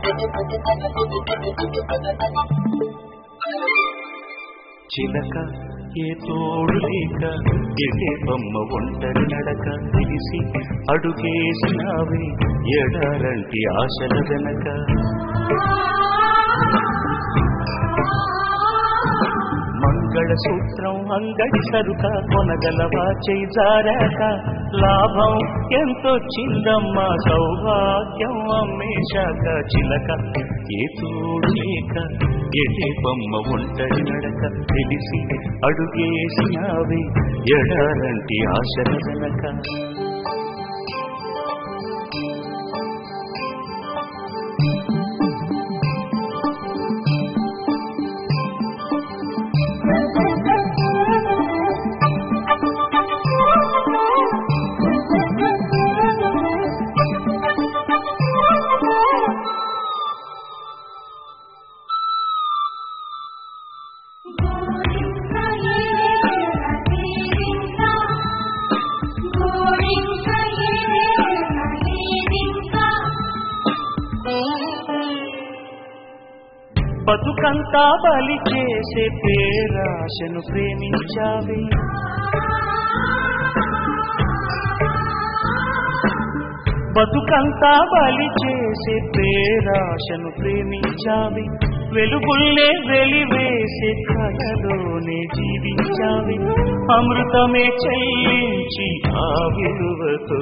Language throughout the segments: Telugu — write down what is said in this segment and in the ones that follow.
చిలక ఏ తోడు లేక ఎటే బొమ్మ ఒంటరి నడక తెలిసి అడుగేసినావే ఎడారంటి ఆశల వెనక మంగళసూత్రం అంగడి సరుక కొనగలవా చేజారాక లాభం ఎంతొచ్చిందమ్మా సౌభాగ్యం అమ్మేశాక చిలక ఏ తోడు లేక ఎటే బొమ్మ ఒంటరి నడక తెలిసి అడుగేసినావే ఎడారంటి ఆశల వెనక గోరింక ఏల తీరింక గోరింక ఏల తీరింక బతుకంతా బలి చేసే పేరాశను ప్రేమించావే బతుకంతా బలి చేసే పేరాశను ప్రేమించావి వెలుగుల్లే వెలివేసే కలలోనే జీవించావి అమృతమే చెల్లించి ఆ విలువతో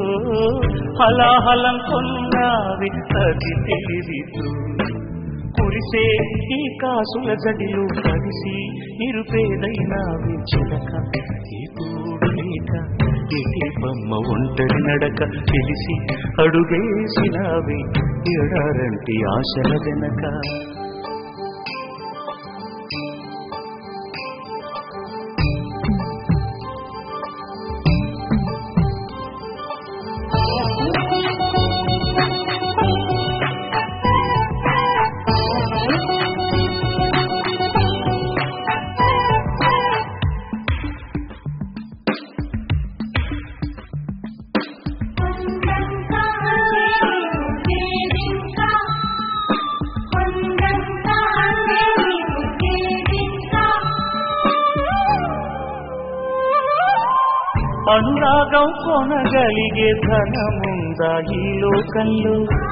హలాహలం కొన్నావి అది తెలివితో కురిసే ఈ కాసుల జడిలో కలిసి నిరుపేదైన చిలక ఈ తోడు లేక ఎటి బొమ్మ ఒంటరి నడక తెలిసి అడుగేసినావి ఎడారంటి ఆశల వెనక కొండంత నీవు తీరింక కొండంత నీవు తీరింక అనురాగం కొనగలిగే ధనముందా ఈ లోకంలో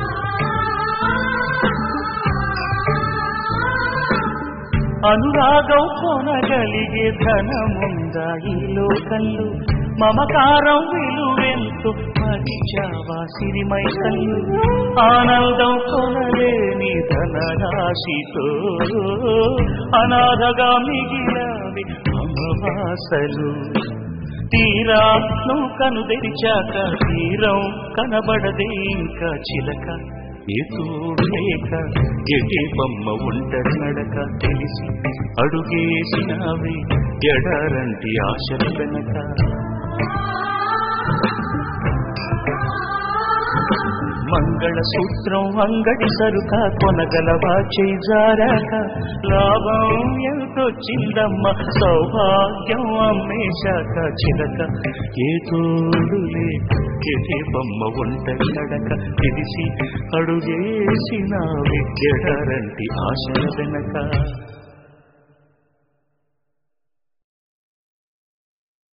అనురాగం కొనగలిగే ధనముందా ఈ లోకంలో మమకారం విలువెంతో మరిచావా సిరిమై కళ్ళు ఆనందం కొనలేని ధనరాశితో అనాథగా మిగిలావి అమవాసలు తీరా నువ్వు కను తెరిచాక తీరం కనబడదే ఇంకా చిలక ఏ తోడు లేక ఎటే బొమ్మ ఒంటరి నడక తెలిసి అడుగేసినావే ఎడారంటి ఆశల వెనక మంగళసూత్రం అంగడి సరుక కొనగలవా చేజారాక లాభం ఎంతొచ్చిందమ్మ సౌభాగ్యం అమ్మేశాక చిలక ఏ తోడు లేక ఎటే బొమ్మ ఒంటరి నడక తెలిసి అడుగేసిన విద్యడారంటి ఆశల వెనక